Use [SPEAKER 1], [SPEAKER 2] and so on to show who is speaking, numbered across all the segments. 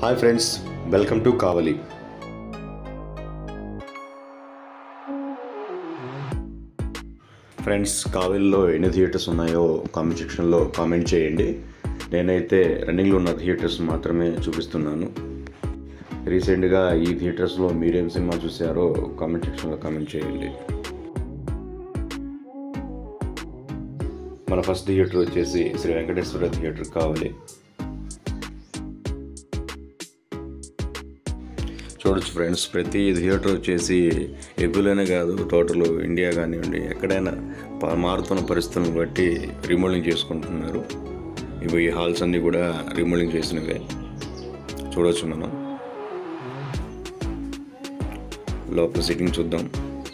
[SPEAKER 1] hi friends welcome to Kavali friends కావలిలో ఎన్ని theatres ఉన్నాయో కామెంట్ సెక్షన్లో కామెంట్ చేయండి నేనైతే రన్నింగ్లో ఉన్న థియేటర్స్ మాత్రమే చూపిస్తున్నాను రీసెంట్గా ఈ థియేటర్స్లో మీరేం సినిమా చూసారో కామెంట్ సెక్షన్లో కామెంట్ చేయండి మన ఫస్ట్ థియేటర్ వచ్చేసి శ్రీ వెంకటేశ్వర థియేటర్ కావాలి చూడొచ్చు ఫ్రెండ్స్ ప్రతి థియేటర్ వచ్చేసి ఎగులనే కాదు టోటల్ ఇండియా కానివ్వండి ఎక్కడైనా ప- మారుతున్న పరిస్థితులను బట్టి రీమోడలింగ్ చేసుకుంటున్నారు ఇవి ఈ హాల్స్ అన్నీ కూడా రీమోడలింగ్ చేసినవే చూడొచ్చు మనం లోపల సిట్టింగ్ చూద్దాం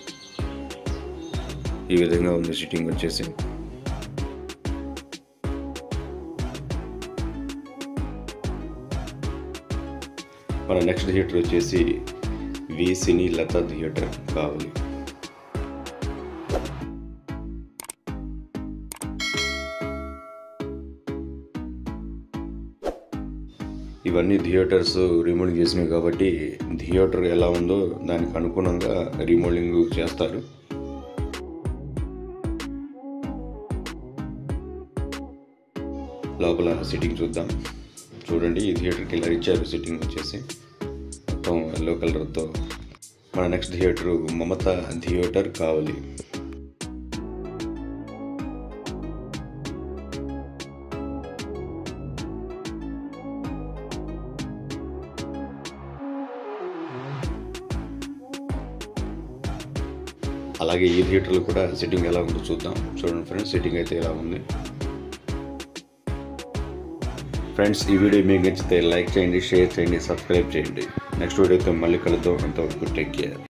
[SPEAKER 1] ఈ విధంగా ఉంది సిట్టింగ్ వచ్చేసి మన నెక్స్ట్ థియేటర్ వచ్చేసి వి సినీ లత థియేటర్ కావాలి ఇవన్నీ థియేటర్స్ రీమోడలింగ్ చేసినవి కాబట్టి థియేటర్ ఎలా ఉందో దానికి అనుగుణంగా రీమోడలింగ్ చేస్తారు లోపల సిట్టింగ్ చూద్దాం చూడండి ఈ థియేటర్కి ఇలా ఇచ్చారు సిట్టింగ్ వచ్చేసి మొత్తం ఎల్లో కలర్తో మన నెక్స్ట్ థియేటర్ మమత థియేటర్ కావాలి అలాగే ఈ థియేటర్లో కూడా సిట్టింగ్ ఎలా ఉందో చూద్దాం చూడండి ఫ్రెండ్స్ సిట్టింగ్ అయితే ఎలా ఉంది ఫ్రెండ్స్ ఈ వీడియో మీకు నచ్చితే లైక్ చేయండి షేర్ చేయండి సబ్స్క్రైబ్ చేయండి నెక్స్ట్ వీడియోతో మళ్ళీ కలుద్దాం అంతవరకు టేక్ కేర్